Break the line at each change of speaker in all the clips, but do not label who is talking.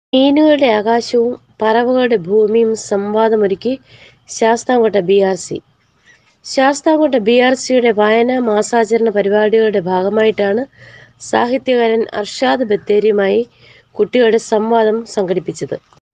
മീനുകളുടെ ആകാശവും പറവകളുടെ ഭൂമിയും സംവാദമൊരുക്കി Sasthamkotta B R C Sasthamkotta B R സിയുടെ വായനാ മാസാചരണ പരിപാടികളുടെ ഭാഗമായിട്ടാണ് സാഹിത്യകാരൻ അർഷാദ് ബത്തേരിയുമായി കുട്ടികളുടെ സംവാദം സംഘടിപ്പിച്ചത്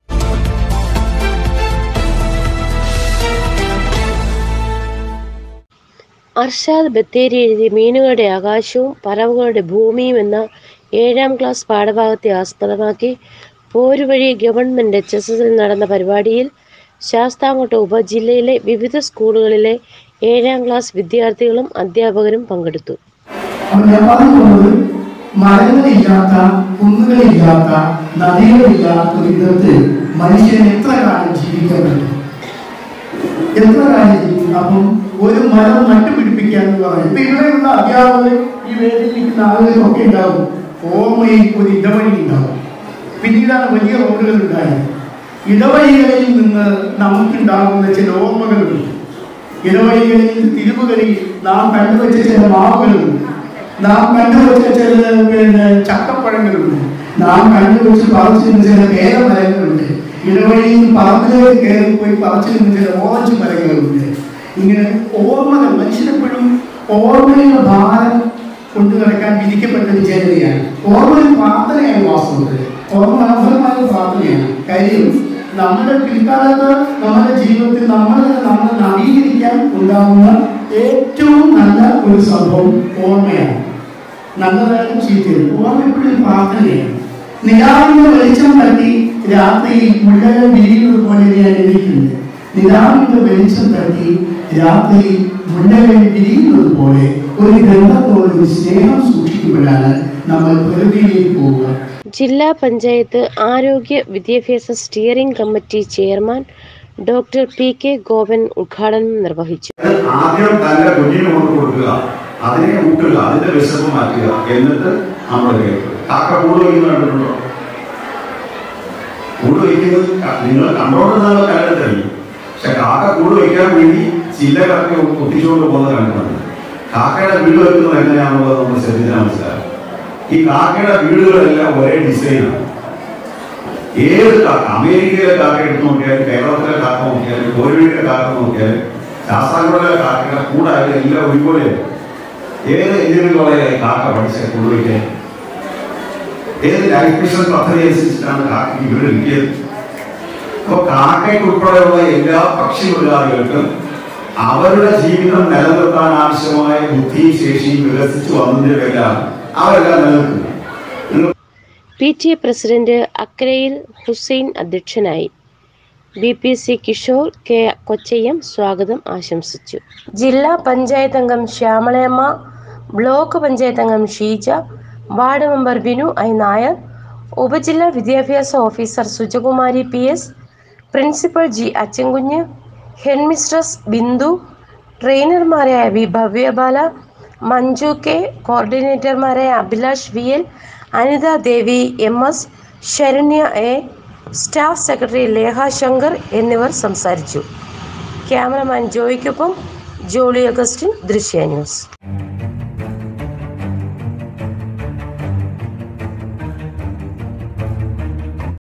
അർഷാദ് ബത്തേരി എഴുതിയ മീനുകളുടെ ആകാശവും പറവകളുടെ ഭൂമിയും എന്ന ഏഴാം ക്ലാസ് പാഠഭാഗത്തെ ആസ്പദമാക്കി പോരുവഴി ഗവൺമെന്റ് എച്ച് എസ് എസിൽ നടന്ന പരിപാടിയിൽ ശാസ്താംകോട്ട ഉപജില്ലയിലെ വിവിധ സ്കൂളുകളിലെ ഏഴാം ക്ലാസ് വിദ്യാർത്ഥികളും അധ്യാപകരും പങ്കെടുത്തു
അപ്പൊ ഞാൻ പറഞ്ഞുകൊണ്ടത് മരങ്ങളില്ലാത്ത കുന്നുകളില്ലാത്ത നദികളില്ലാത്ത ഒരിടത്ത് മനുഷ്യൻ എത്ര കാലം ജീവിക്കാൻ പറ്റും എത്ര കാലം ജീവിക്കും അപ്പം ഒരു മരം നട്ടുപിടിപ്പിക്കുക എന്ന് പറയും ഇപ്പൊ ഇവിടെയുള്ള അധ്യാപകർ ഈ വേദിയിൽ നിൽക്കുന്ന ആളുകൾക്കൊക്കെ ഉണ്ടാവും ഓർമ്മയിൽ ഒരു ഇടവഴി ഉണ്ടാവും പിന്നീടാണ് വലിയ റോഡുകൾ ഉണ്ടായത് ഇടവഴികളിൽ നിന്ന് നമുക്കുണ്ടാകുന്ന ചില ഓർമ്മകളുണ്ട് ഇടവഴികളിൽ തിരുവുകളിൽ നാം കണ്ടുവച്ച ചില മാവുകളുണ്ട് നാം കണ്ടുവച്ച ചില പിന്നെ ചക്കപ്പഴങ്ങളുണ്ട് നാം കണ്ടുവച്ച് പറിച്ചിരുന്ന ചില പേരമരങ്ങളുണ്ട് ഇടവഴിയിൽ പറമ്പിലേക്ക് കയറി പോയി പറിച്ചിരുന്ന ചില ഓറഞ്ച് മരങ്ങളുണ്ട് ഇങ്ങനെ ഓർമ്മകൾ മനുഷ്യനെപ്പോഴും ഓർമ്മയുടെ ഭാരം കൊണ്ടു നടക്കാൻ വിധിക്കപ്പെട്ട ഒരു ജനതയാണ് ഓർമ്മ ഒരു പ്രാർത്ഥനയാണ് വാസ്തവത്തിൽ ഓർമ്മ മനോഹരമായ ഒരു പ്രാർത്ഥനയാണ് കാര്യം നമ്മുടെ പിൽക്കാലത്ത് നമ്മുടെ ജീവിതത്തിൽ നമ്മൾ നമ്മൾ നവീകരിക്കാൻ ഉണ്ടാകുന്ന ഏറ്റവും നല്ല ഒരു സംഭവം ഓർമ്മയാണ് നല്ലതായാലും ചീത്തയും ഓർമ്മ എപ്പോഴും ഒരു പ്രാർത്ഥനയാണ് നിലാവിന്റെ വെളിച്ചം തട്ടി രാത്രിയിൽ മുള്ളകൾ വിരിയുന്നത് പോലെ ഞാൻ എഴുതിയിട്ടുണ്ട് നിലാവിന്റെ വെളിച്ചം തട്ടി രാത്രിയിൽ മുള്ളകൾ വിരിയുന്നത് പോലെ ഒരു ഗ്രന്ഥത്തോട് ഒരു സ്നേഹം സൂക്ഷിക്കുമ്പോഴാണ് നമ്മൾ പ്രകൃതിയിലേക്ക് പോവുക
ജില്ലാ പഞ്ചായത്ത് ആരോഗ്യ വിദ്യാഭ്യാസ steering committee chairman doctor P K Gopan ഉദ്ഘാടനം നിർവഹിച്ചു
അത് ആദ്യം തന്റെ കുഞ്ഞിന് കൊണ്ട് കൊടുക്കുക അതിനെ ഊട്ടുക അതിന്റെ വിശപ്പ് മാറ്റുക എന്നിട്ട് നമ്മൾ കേൾക്കുക കാക്ക കൂട് വയ്ക്കുന്നത് കണ്ടിട്ടുണ്ടോ കൂട് വയ്ക്കുന്നത് ക- നിങ്ങൾ കണ്ടോണ്ടെന്നുള്ള കണ്ടെത്തല്ല പക്ഷെ കാക്ക കൂട് വയ്ക്കാൻ വേണ്ടി ചില്ലകളൊക്കെ ഒട്ടിച്ചുകൊണ്ട് പോകുന്നത് കണ്ടിട്ടുണ്ട് കാക്കയുടെ വീട് വെക്കുന്നത് എങ്ങനെയാണെന്നുള്ളത് നമ്മൾ ശ്രദ്ധിച്ചാൽ മനസ്സിലാകും ഈ കാക്കയുടെ വീടുകളെല്ലാം ഒരേ ഡിസൈനാണ് ഏത് കാക്ക അമേരിക്കയിലെ കാക്ക എടുത്ത് നോക്കിയാലും കേരളത്തിലെ കാക്ക നോക്കിയാലും കോരിയുടെ കാക്ക നോക്കിയാലും ശാസ്താംകോട്ടിലെ കാക്കയുടെ കൂടായാലും എല്ലാം ഒരുപോലെയാണ് ഏത് എഞ്ചിനീയറിംഗ് കോളേജിലായി കാക്ക പഠിച്ച കൊണ്ടുപോയിക്കാൻ ഏത് ലൈഫ് മിഷൻ പദ്ധതി അനുസരിച്ചിട്ടാണ് കാക്കയ്ക്ക് വീട് കിട്ടിയത് അപ്പൊ കാക്കയ്ക്ക് ഉൾപ്പെടെയുള്ള എല്ലാ പക്ഷിമൃഗാദികൾക്കും അവരുടെ ജീവിതം നിലനിർത്താൻ ആവശ്യമായ ബുദ്ധിയും ശേഷിയും വികസിച്ചു വന്നതിന്റെ പേരിലാണ് അവരെല്ലാം നിലനിൽക്കുന്നത് നിങ്ങൾ
പി ടി എ പ്രസിഡന്റ് അക്രയിൽ ഹുസൈൻ അധ്യക്ഷനായി B P C Kishore K Kochayyam സ്വാഗതം ആശംസിച്ചു ജില്ലാ പഞ്ചായത്ത് അംഗം ശ്യാമളയമ്മ ബ്ലോക്ക് പഞ്ചായത്ത് അംഗം Sheeja ward member Binu I Nair ഉപജില്ലാ വിദ്യാഭ്യാസ officer Sujakumari P S principal G Achankunju headmistress Bindu ട്രെയിനർമാരായ വി ഭവ്യബാല മഞ്ജു കെ കോർഡിനേറ്റർമാരായ Abhilash V L Anitha Devi M S Saranya A staff secretary Lekha Shankar എന്നിവർ സംസാരിച്ചു ക്യാമറമാൻ ജോയ്ക്കൊപ്പം ജോളി അഗസ്റ്റിൻ ദൃശ്യ ന്യൂസ്